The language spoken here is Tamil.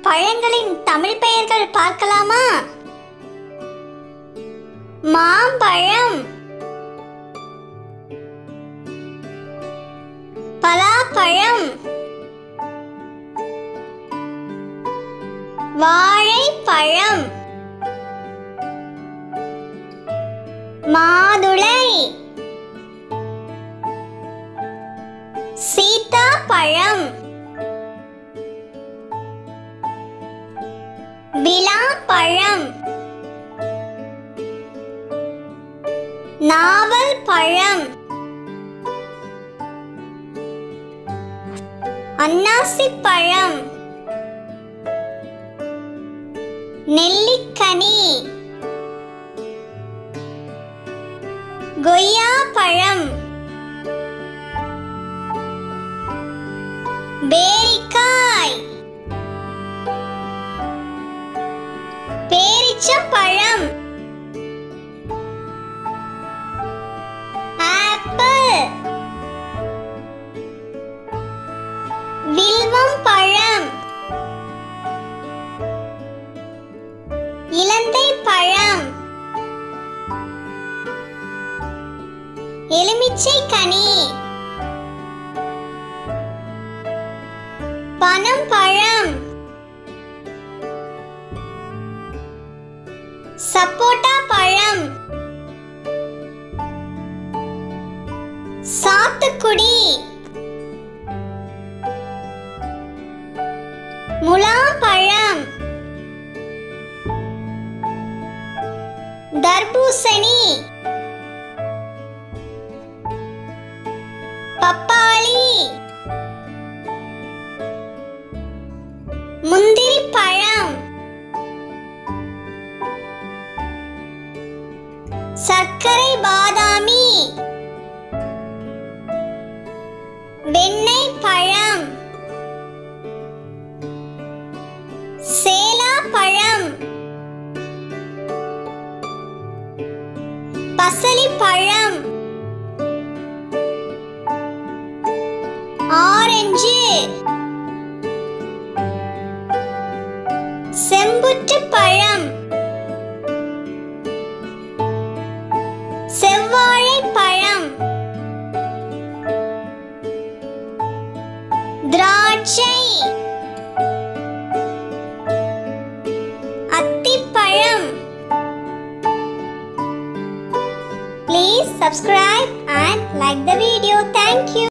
பழங்களின் தமிழ் பெயர்கள் பார்க்கலாமா மாம்பழம் பலாப்பழம் வாழைப்பழம் மாதுளை சீத்தாப்பழம் விளாப்பழம் நாவல் பழம் அன்னாசி பழம் நெல்லிக்கனி கொய்யா பழம் பேரிக்காய் பேரிச்சம்பழம் ஆப்பிள் வில்வம் பழம் இலந்தை பழம் எலுமிச்சை கனி பனம் பழம் சப்போட்டா பழம் சாத்துக்குடி முலாம்பழம் தர்பூசணி பப்பாளி முந்திரி பழம் சர்க்கரை பாதாமி வெண்ணெய் பழம் சேலா பழம் பசலி பழம் ஆரஞ்சு செம்புற்று பழம் செவ்வாழை பழம் திராட்சை அத்திப்பழம் Please subscribe and like the video. Thank you.